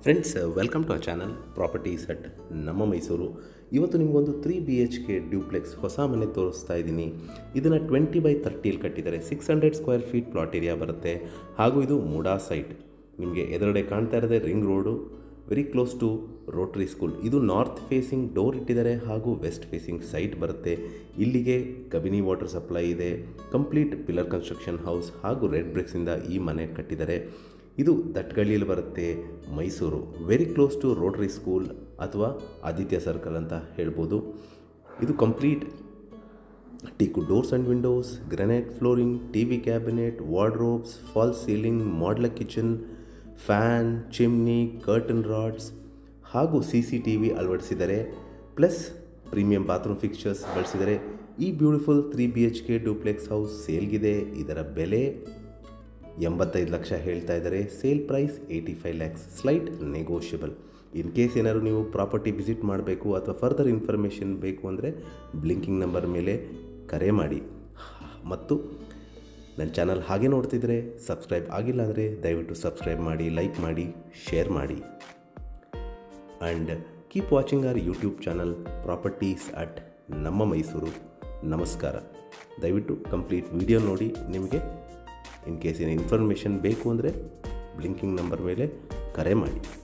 friends welcome to a channel properties at ನಮ್ಮ ಮೈಸೂರು ಇವತ್ತು ನಿಮಗೊಂದು three B H K duplex ಹೊಸ ಮನೆ ತೋರಿಸ್ತಾ ಇದ್ದೀನಿ ಇದನ್ನು ಟ್ವೆಂಟಿ ಬೈ ತರ್ಟಿಯಲ್ಲಿ ಕಟ್ಟಿದ್ದಾರೆ six hundred square feet plot area ಬರುತ್ತೆ ಹಾಗೂ ಇದು ಮೂಡಾ ಸೈಟ್ ನಿಮಗೆ ಎದುರುಗಡೆ ಕಾಣ್ತಾ ಇರೋದೇ ring road very close to Rotary school ಇದು ನಾರ್ತ್ ಫೇಸಿಂಗ್ ಡೋರ್ ಇಟ್ಟಿದ್ದಾರೆ ಹಾಗೂ ವೆಸ್ಟ್ ಫೇಸಿಂಗ್ ಸೈಟ್ ಬರುತ್ತೆ ಇಲ್ಲಿಗೆ ಕಬಿನಿ ವಾಟರ್ ಸಪ್ಲೈ ಇದೆ ಕಂಪ್ಲೀಟ್ ಪಿಲ್ಲರ್ ಕನ್ಸ್ಟ್ರಕ್ಷನ್ ಹೌಸ್ ಹಾಗೂ ರೆಡ್ ಬ್ರಿಕ್ಸಿಂದ ಈ ಮನೆ ಕಟ್ಟಿದ್ದಾರೆ ಇದು ದಟ್ಗಳ್ಳಿಯಲ್ಲಿ ಬರುತ್ತೆ Mysuru very close to Rotary school ಅಥವಾ ಆದಿತ್ಯ ಸರ್ಕಲ್ ಅಂತ ಹೇಳ್ಬೋದು ಇದು complete teak doors and windows granite flooring T V cabinet wardrobes false ceiling modular kitchen fan chimney curtain rods ಹಾಗೂ ಸಿ ಸಿ ಟಿ ವಿ ಅಳವಡಿಸಿದ್ದಾರೆ ಪ್ಲಸ್ ಪ್ರೀಮಿಯಂ ಬಾತ್ರೂಮ್ ಫಿಕ್ಚರ್ಸ್ ಬಳಸಿದ್ದಾರೆ ಈ beautiful three B H K duplex house ಸೇಲ್ಗಿದೆ ಇದರ ಬೆಲೆ ಎಂಬತ್ತೈದು ಲಕ್ಷ ಹೇಳ್ತಾ ಇದ್ದಾರೆ sale price eighty five lakhs slight negotiable in case ಏನಾದ್ರು ನೀವು ಪ್ರಾಪರ್ಟಿ ವಿಸಿಟ್ ಮಾಡಬೇಕು ಅಥವಾ ಫರ್ದರ್ ಇನ್ಫಾರ್ಮೇಷನ್ ಬೇಕು ಅಂದರೆ ಬ್ಲಿಂಕಿಂಗ್ ನಂಬರ್ ಮೇಲೆ ಕರೆ ಮಾಡಿ ಮತ್ತು ನನ್ನ ಚಾನಲ್ ಹಾಗೆ ನೋಡ್ತಿದ್ರೆ ಸಬ್ಸ್ಕ್ರೈಬ್ ಆಗಿಲ್ಲ ಅಂದರೆ ದಯವಿಟ್ಟು ಸಬ್ಸ್ಕ್ರೈಬ್ ಮಾಡಿ ಲೈಕ್ ಮಾಡಿ ಶೇರ್ ಮಾಡಿ and keep watching our YouTube channel properties at ನಮ್ಮ ಮೈಸೂರು ನಮಸ್ಕಾರ ದಯವಿಟ್ಟು ಕಂಪ್ಲೀಟ್ ವಿಡಿಯೋ ನೋಡಿ ನಿಮಗೆ ಇನ್ ಕೇಸ್ ಏನು ಇನ್ಫಾರ್ಮೇಷನ್ ಬೇಕು ಅಂದರೆ ಬ್ಲಿಂಕಿಂಗ್ ನಂಬರ್ ಮೇಲೆ ಕರೆ ಮಾಡಿ